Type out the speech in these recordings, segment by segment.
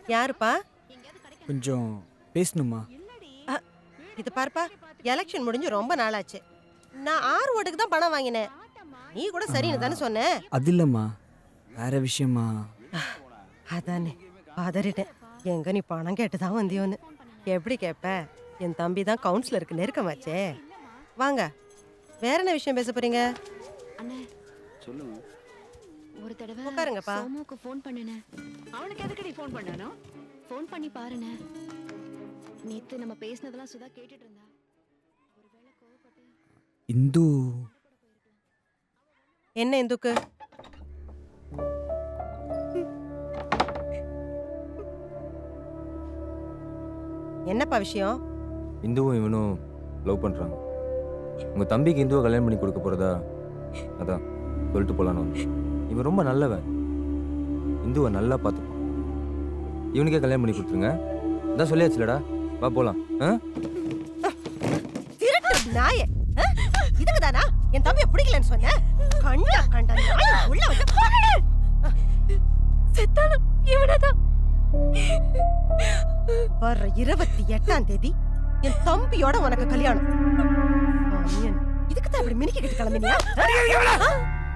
யாருப்பா கொஞ்சம் பேசணுமா அ, இது பாருப்பா எலெக்ஷன் முடிஞ்சு ரொம்ப நாளாச்சு நான் ஆறு ஓட்டுக்கு தான் பணம் வாங்கினேன் நீ கூட சரின்னு தானே சொன்ன அது இல்லைம்மா வேற விஷயமா அதானே பதறிட்டேன் எங்க நீ பணம் கேட்டு தான் வந்தியோன்னு எப்படி கேட்ப என் தம்பி தான் கவுன்சிலருக்கு நெருக்கமாச்சே வாங்க வேற என்ன விஷயம் பேச போறீங்க அண்ணே ஒரு தடவை உட்காருங்கப்பா. சோமுக்கு ஃபோன் பண்ணுனேன் அவனுக்கு எதுக்கு நீ ஃபோன் பண்ணானோ ஃபோன் பண்ணி பாருண்ணே நேத்து நம்ம பேசினதெல்லாம் சுதா கேட்டுட்டு இருந்தா ஒருவேளை கோவப்பட்டு இந்து என்ன இந்துக்கு என்னப்பா விஷயம் இந்துவும் இவனும் லவ் பண்ணுறாங்க உங்கள் தம்பிக்கு இந்துவை கல்யாணம் பண்ணி கொடுக்க போகிறதா அதான் சொல்லிட்டு போகலான்னு வந்தேன். இவன் ரொம்ப நல்லவன் இந்துவை நல்லா பார்த்துப்பான் இவனுக்கே கல்யாணம் பண்ணி கொடுத்துருங்க அதான் சொல்லியாச்சுலடா வா போகலாம் ஆ திருட்டு நாயே ஆ? இதுக்குதானா என் தம்பியை பிடிக்கலன்னு சொன்னேன் கண்டா கண்டா நாய் உள்ள வந்து செத்தாலும் இவனதான் வர்ற இருபத்தி எட்டாம் தேதி என் தம்பியோட உனக்கு கல்யாணம் அநியன். இதுக்கு தான் இப்படி மினிக்கிட்டு கிளம்பினியா ஆ?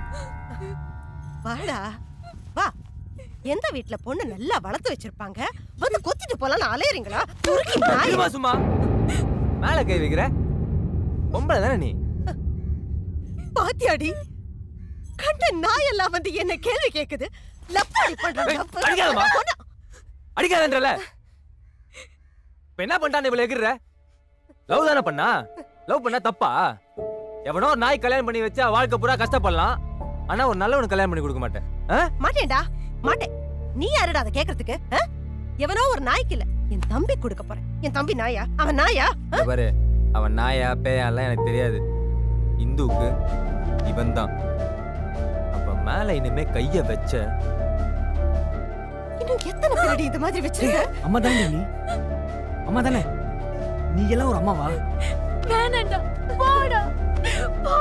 வாடா வா எந்த வீட்ல பொண்ணு நல்லா வளர்த்து வச்சிருப்பாங்க வந்து கொத்திட்டு போலாம் அலையறீங்களா துருக்கி நாய் இருமா சும்மா மேலே கை வைக்கிற பொம்பளை தானே நீ பாத்தியாடி கண்ட நாயெல்லாம் வந்து என்ன கேள்வி கேக்குது லப்பாடி பண்ற ஏய், லப்பு. அடிக்காதம்மா. பொண்ணு- அடிக்காதன்றல இப்ப என்ன பண்ணிட்டான் இவ்வளவு எகிற லவ் தானே பண்ணா லவ் பண்ணா தப்பா எவனோ ஒரு நாய் கல்யாணம் பண்ணி வச்சா வாழ்க்கை பூரா கஷ்டப்படலாம் ஆனா ஒரு நல்லவனுக்கு கல்யாணம் பண்ணி கொடுக்க மாட்டேன் ஆ? மாட்டேன்டா மாட்டேன் நீ யாருடா அதை கேக்குறதுக்கு ஆ? எவனோ ஒரு நாய்க்கு இல்ல என் தம்பி கொடுக்க போறேன் என் தம்பி நாயா அவன் நாயா இங்க பாரு அவன் நாயா பேயாலாம் எனக்கு தெரியாது இந்துவுக்கு இவன் தான் அப்ப மேல இனிமே கைய வச்ச இன்னும் எத்தனை பேரடி இந்த மாதிரி வச்சிருக்க அம்மா தானே நீ அம்மா தானே நீ எல்லாம் ஒரு அம்மாவா வேணாண்டா போடா போ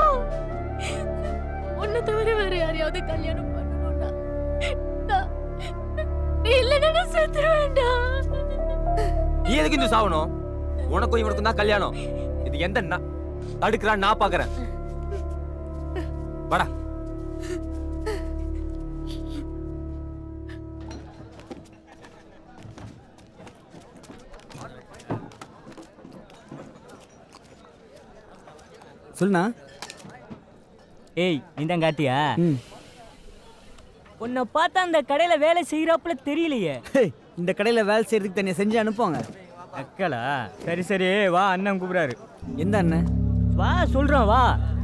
உன்னை தவிர வேற யாரையாவது கல்யாணம் பண்ணணும்னா நான் நீ இல்லைன்னா நான் செத்துருவேன்டா நீ எதுக்கு இந்த சாவணும் உனக்கும் இவனுக்கும் தான் கல்யாணம் இது எந்த நா- தடுக்கிறான் நான் பாக்குறேன் வாடா சொல்லுண்ணா ஏய் நீ தான் காட்டியா ம் உன்னை பார்த்தா அந்த கடையில வேலை செய்யறாப்புல தெரியலையே ஹே, இந்த கடையில் வேலை செய்யறதுக்கு தனியாக செஞ்சு அனுப்புவாங்க அக்கலா சரி சரி வா அண்ணன் கூப்பிடாரு எந்த அண்ணன் வா சொல்றோம் வா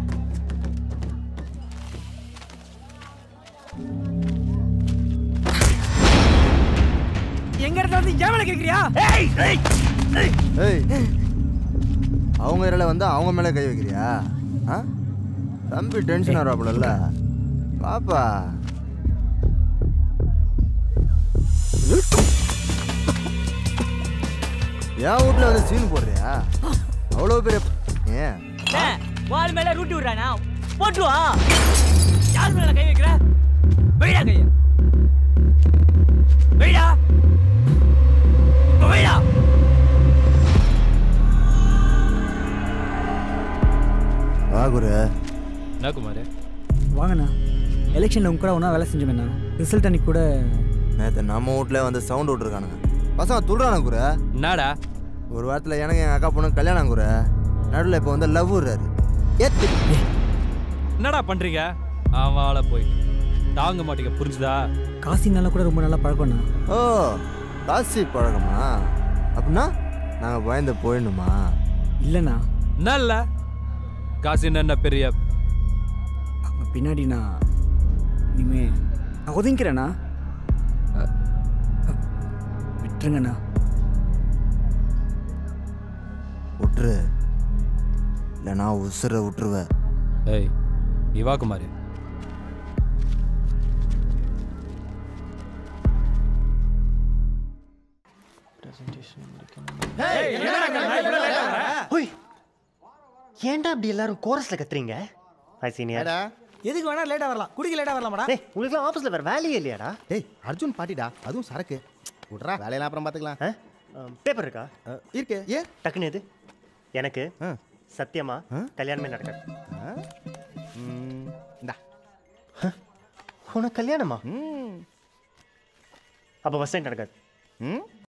எங்க இடத்துல வந்து ஏன் வேலை கேட்குறியா ஏய் அவங்க இறையில வந்து அவங்க மேலே கை வைக்கிறியா ஆ தம்பி டென்ஷன் ஆகிறாப்புல பாப்பா என் வீட்டில் வந்து சீன் போடுறியா அவ்வளோ பெரிய ஏன் ஏய், வால் மேல ரூட்டி விடுறானா போட்டு வா யார் மேல கை வைக்கிற வெயிடா கைய வெயிடா இப்ப வெயிடா வாகுரு என்ன குமார் வாங்கண்ணா எலெக்ஷனில் உங்க கூட ஒன்றா வேலை செஞ்சோமேண்ணா ரிசல்ட் அன்னைக்கு கூட நேற்று நம்ம வீட்டில் வந்து சவுண்ட் விட்ருக்கானுங்க பசங்க துள்றானு குரு என்னடா ஒரு வாரத்தில் எனக்கு எங்கள் அக்கா பொண்ணு கல்யாணம் குரு நடுவில் இப்போ வந்து லவ் விடுறாரு ஏத்து என்னடா பண்றீங்க அவளை போய் தாங்க மாட்டீங்க புரிஞ்சுதா காசினால கூட ரொம்ப நல்லா பழக்கம்ண்ணா ஓ காசி பழக்கமா அப்படின்னா நாங்கள் பயந்து போயிடணுமா இல்லைண்ணா நல்ல காசு என்ன பெரிய அவங்க பின்னாடி நான் இனிமே நான் ஒதுங்கிக்கிறேண்ணா அ, அ, விட்டுருங்கண்ணா விட்டுரு இல்லைனா உசுரை விட்டுருவேன் ஏய் நீ வா குமார் ஹோய் ஏன்டா அப்படி எல்லாரும் கோரஸ்ல கத்துறீங்க ஹாய் சீனியர் எதுக்கு வேணா லேட்டா வரலாம் குடிக்க லேட்டா வரலாமாடா டேய் உங்களுக்குலாம் ஆஃபீஸ்ல வேற வேலையே இல்லையாடா டேய் அர்ஜுன் பாட்டிடா அதுவும் சரக்கு விட்றா வேலையெல்லாம் அப்புறம் பார்த்துக்கலாம் பேப்பர் இருக்கா இருக்கு ஏன் டக்குன்னு எது எனக்கு ஆ. சத்தியமா ஆ? கல்யாணமே நடக்காது ம், இந்தா உனக்கு கல்யாணமா ம் அப்போ ஃபஸ்ட் டைம் நடக்காது ம்